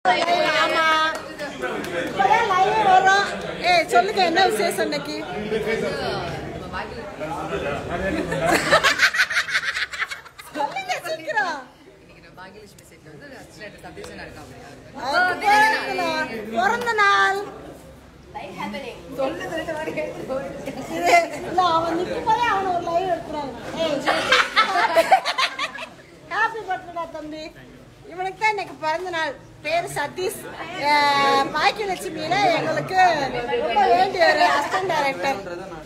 ஆமா இப்பதான் live வரும் ஏய் சொல்லுங்க என்ன விசேஷம் இன்னைக்கு சொல்லுங்க சீக்கிரம் அவருக்கு பிறந்த நாள். பிறந்த நாள் இது, இல்ல, அவன் நிக்கும் போதே அவனை ஒரு live எடுத்துறாங்க. ஏய், happy birthday தம்பி இவனுக்கு தான் இன்னைக்கு பிறந்த நாள் பேரு சதீஷ் அஹ், பாக்கியலட்சுமியில எங்களுக்கு ரொம்ப வேண்டிய ஒரு அசிஸ்டன்ட் டைரக்டர்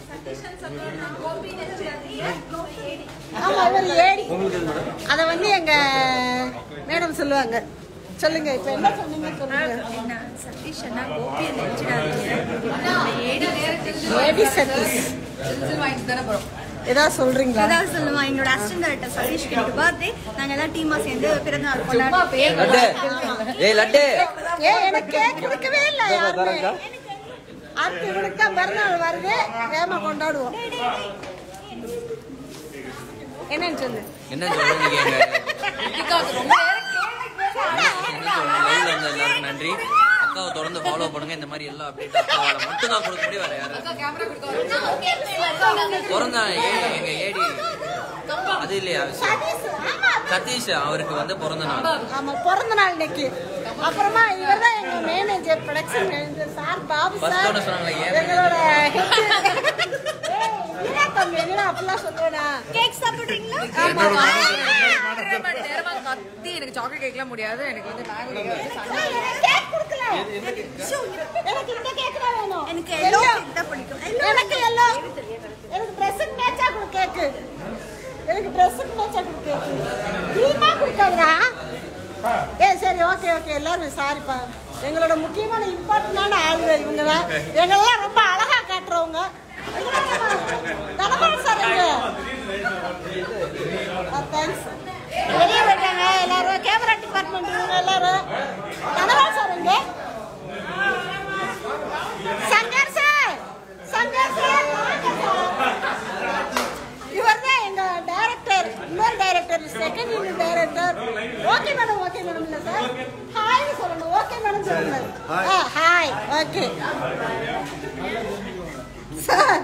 ஆமா இவர் ஏடி அத வந்து எங்க மேடம் சொல்லுவாங்க சொல்லுங்க இப்ப என்ன சொன்னீங்க சொல்லுங்க சதீஷ் அண்ணா கோபி லெக்சரர் ஏடி சதீஷ் ஏதாவது சொல்றீங்களா அதாவது சொல்லுமா என்னோட அசிஸ்டன்ட் டைரக்டர் சதீஷ் எனக்கு பர்த்டே நாங்க எல்லாம் டீமா சேர்ந்து பிறந்த நாள் கொண்டாடுறோம் லட்டு ஏய் லட்டு ஏ எனக்கு கேக் கொடுக்கவே இல்ல யாருமே அடுத்து இவனுக்கு தான் பிறந்தநாள் வருது வேகமா கொண்டாடுவோம் என்னன்னு சொல்லு என்ன சொல்ல நீங்க எங்க என்ன சொல்ல லைவ்ல இருந்த எல்லாருக்கும் நன்றி அக்காவை தொடர்ந்து ஃபாலோ பண்ணுங்க இந்த மாதிரி எல்லா அப்டேட் அக்காவால மட்டும் தான் கொடுக்க முடியும் வேற யாரும் பிறந்த ஏ- எங்க ஏடி அது இல்லையா விஷயம் சதீஷ், ஆமா. சதீஷ் அவருக்கு வந்து பிறந்த நாள் ஆமா பிறந்த நாள் இன்னைக்கு அப்புறமா இவர் தான் எங்க manager production manager sir Babu First sir ஒண்ணு சொன்னாங்களே, ஏன் எங்களோட என்ன தம்பி என்ன அப்படிலாம் சொல்லுவேனா கேக் சாப்பிடுறீங்களா கத்தி எனக்கு சாக்லேட் கேக்லாம் முடியாது எனக்கு வந்து மேங்கோ கேக் கொடுக்கல எனக்கு இந்த கேக் தான் வேணும் எனக்கு எல்லோ கேக் தான் பிடிக்கும் எனக்கு எல்லாம் எனக்கு ட்ரெஸ்ஸுக்கு மேட்சா கொடு கேக்கு எனக்கு ட்ரெஸ்ஸுக்கு மேட்சா கொடு கேக்கு க்ரீமா கொடுக்காதடா ஏ சரி ஓகே ஓகே எல்லாரும் சாரிப்பா எங்களோட முக்கியமான இம்பார்ட்டன்டான ஆளுங்க இவங்க தான் எங்களெல்லாம் ரொம்ப அழகா காட்டுறவங்க தனபால் சார் தேங்க்ஸ் வெளியே போயிட்டாங்க எல்லாரும் கேமரா டிபார்ட்மெண்ட் இவங்க எல்லாரும் தனபால் சார் எங்க சங்கர் சார் சங்கர் சார் இவர் தான் எங்க டைரக்டர் இன்னொரு director second unit director okay madam okay madam இல்ல சார் ஹாய் சொல்லணும் ஓகே மேடம் சொல்லணும் ஹாய் ஓகே சார்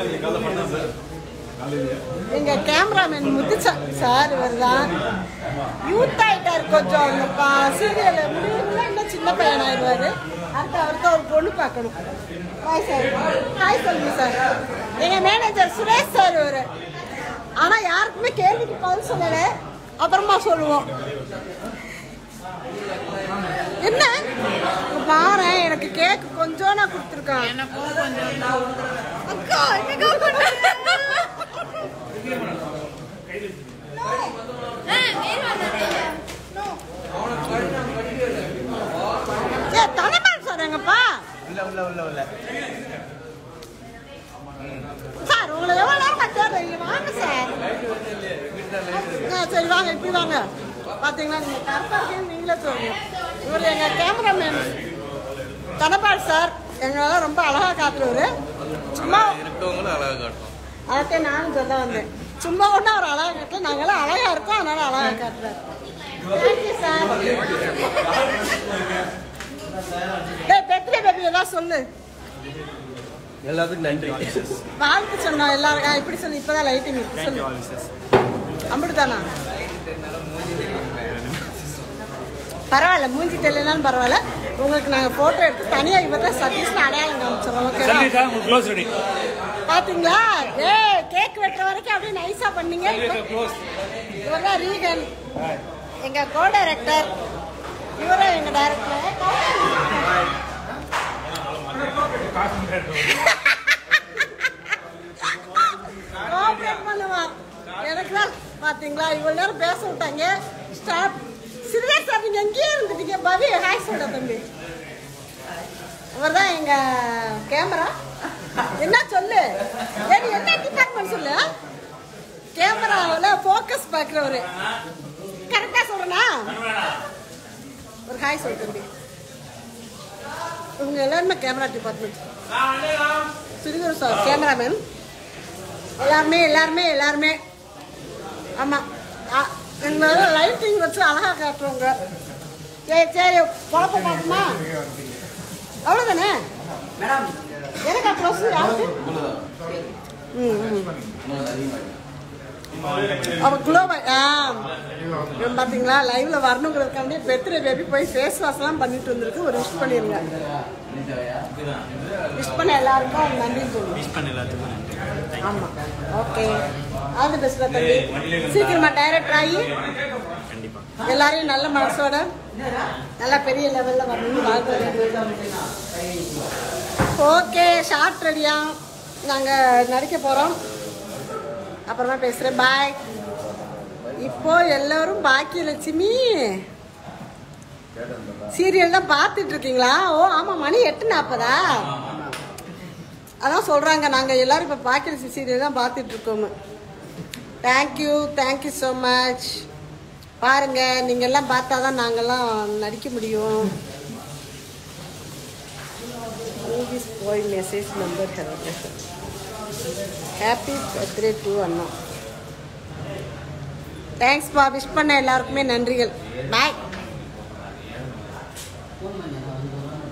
எங்க கேமராமேன் முத்துச்சா சார் இவர் தான் யூத் ஆயிட்டாரு கொஞ்சம் அந்த சீரியல் முடிவுல இன்னும் சின்ன பையன் ஆயிடுவாரு அடுத்து அவருக்கு ஒரு பொண்ணு பார்க்கணும் ஹாய் சார் ஹாய் சொல்லுங்க சார் எங்க மேனேஜர் சுரேஷ் சார் இவரு ஆனா யாருக்குமே கேள்விக்கு பதில் சொல்லல அப்புறமா சொல்லுவோம் என்ன பாரு எனக்கு கேக் கொஞ்சம் நான் கொடுத்துருக்கேன் அக்கா என்னக்கா பண்றீங்க ஏ தலைமான் சார் எங்கப்பா சார் உங்களை எவ்வளோ நேரம் தேடுறேன் இங்க வாங்க சார் ஆ, சரி வாங்க இப்படி வாங்க பார்த்தீங்களா நீங்கள் கரெக்டாக இருக்கீங்கன்னு நீங்களே சொல்லுங்க இவர் எங்கள் கேமராமேன் தனபால் சார் எங்களெல்லாம் ரொம்ப அழகாக காட்டுறவர் சும்மா இருக்கவங்களும் அழகா காட்டும் அதைத்தான் நானும் சொல்ல வந்தேன் சும்மா ஒன்றும் அவர் அழகாக காட்டல நாங்களாம் அழகாக இருக்கோம் அதனால அழகாக காட்டுறாரு தேங்க்யூ சார் டேய் பெட்ரி பேபி ஏதாவது சொல்லு எல்லாத்துக்கும் நன்றி வாழ்த்து சொன்னோம் எல்லாரும் ஆ, இப்படி சொல்லு இப்பதான் லைட்டிங் இருக்கு சொல்லு அப்படித்தானா பரவாயில்ல மூஞ்சி தெரியலனாலும் பரவாயில்ல உங்களுக்கு நாங்க போட்டோ எடுத்து தனியா இவர் தான் சதீஷ்னு அடையாளம் காமிச்சிடறோம் ஓகேவா க்ளோஸ் ரெடி பாத்தீங்களா ஏ கேக் வெட்டுற வரைக்கும் அப்படியே நைஸா பண்ணீங்க இவர் தான் ரீகன் எங்க கோ டைரக்டர் இவரும் எங்க டைரக்டர் கோஆப்ரேட் பண்ணுவான் எனக்கு தான் பாத்தீங்களா இவ்வளவு நேரம் பேச விட்டாங்க ஸ்டாப் சிறுதே சார் நீங்க எங்கேயே இருந்துட்டீங்க பவி ஹாய் சொல்ற தம்பி இவர் தான் எங்க கேமரா என்ன சொல்லு ஏடி என்ன டிபார்ட்மெண்ட் சொல்லு கேமராவில் ஃபோக்கஸ் பார்க்குறவரு கரெக்டாக சொல்றேனா ஒரு ஹாய் சொல்லு தம்பி இவங்க எல்லாருமே கேமரா டிபார்ட்மெண்ட் சிறுகுரு சார் கேமராமேன் எல்லாருமே எல்லாருமே எல்லாருமே ஆமாம் எங்களோட லைட்டிங் வச்சு அழகாக காட்டுறவங்க சரி சரி குழப்ப பார்ப்போமா அவ்வளோதானே எனக்கா ப்ளஸ் யாருக்கு ம் ம் அவ குளோபா ஆ இவன் பார்த்தீங்களா லைவ்ல வரணுங்கிறதுக்காண்டி பெர்த்டே பேபி போய் ஃபேஸ் வாஷ்லாம் பண்ணிட்டு வந்திருக்கு ஒரு விஷ் பண்ணிருங்க விஷ் பண்ண எல்லாருக்கும் நன்றி சொல்லுங்க ஆமா ஓகே ஆல் தி பெஸ்ட் தம்பி சீக்கிரமா டைரக்டர் ஆகி எல்லாரையும் நல்ல மனசோட நல்ல பெரிய லெவல்ல வரணும்னு வாழ்க்கை ஓகே ஷார்ட் ரெடியா நாங்க நடிக்க போறோம் அப்புறமா பேசுறேன் பாய் இப்போ எல்லாரும் பாக்கியலட்சுமி சீரியல் தான் பார்த்துட்டு இருக்கீங்களா ஓ ஆமா மணி எட்டு நாற்பதா அதான் சொல்றாங்க நாங்க எல்லாரும் இப்ப பாக்கியலட்சுமி சீரியல் தான் பார்த்துட்டு இருக்கோம் தேங்க்யூ தேங்க்யூ ஸோ மச் பாருங்க நீங்க எல்லாம் பார்த்தா தான் நாங்கெல்லாம் நடிக்க முடியும் மூவிஸ் போய் message number happy birthday to அண்ணா தேங்க்ஸ்ப்பா விஷ் பண்ண எல்லாருக்குமே நன்றிகள் பாய்